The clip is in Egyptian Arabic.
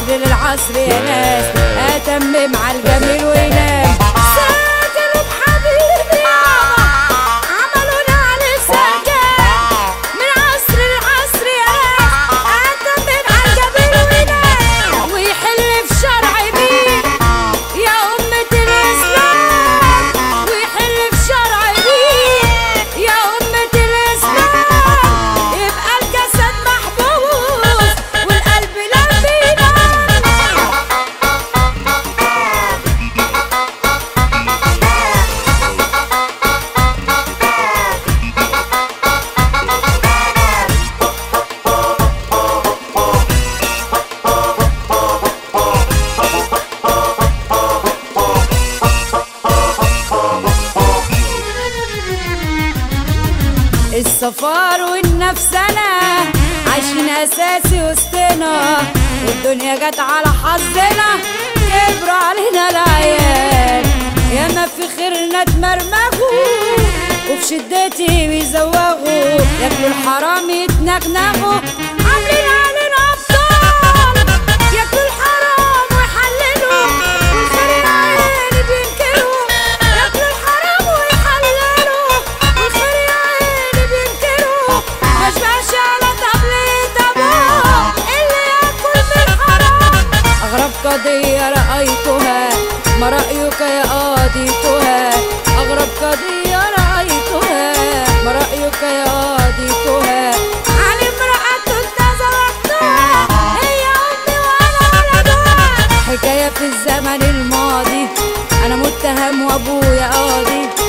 للعصر يا ناس اتمم على الجميل وينام سجنوا بحبيبي يابا عملونا على سجن من عصر لعصر يا ناس اتمم على الجميل وينام ويحل في شرع مين يا أمة الإسلام ويحل في شرع مين يا أمة الإسلام يبقى الجسد محبوس والقلب لا بينام السفار والنفسنا عايشين اساسي وسطنا والدنيا جت على حظنا كبروا علينا العيال ياما في خيرنا اتمرمغوا وفي شدتي بيزوغوا ياكلوا الحرام يتنغنغوا عاملين علينا ابطال ياكلوا الحرام ويحللوا والخير يا عيني بينكروا ياكلوا الحرام ويحللوا والخير يا عيني بينكروا مشبعش على طبلة ابوه اللي ياكل من حرام اغرب قضية رأيتها ما رأيك يا قاضيتها أغرب قضية رأيتها ما رأيك يا قاضيتها عن امرأة تزوجتها هي أمي وأنا ولدها حكاية في الزمن الماضي أنا متهم وأبويا قاضي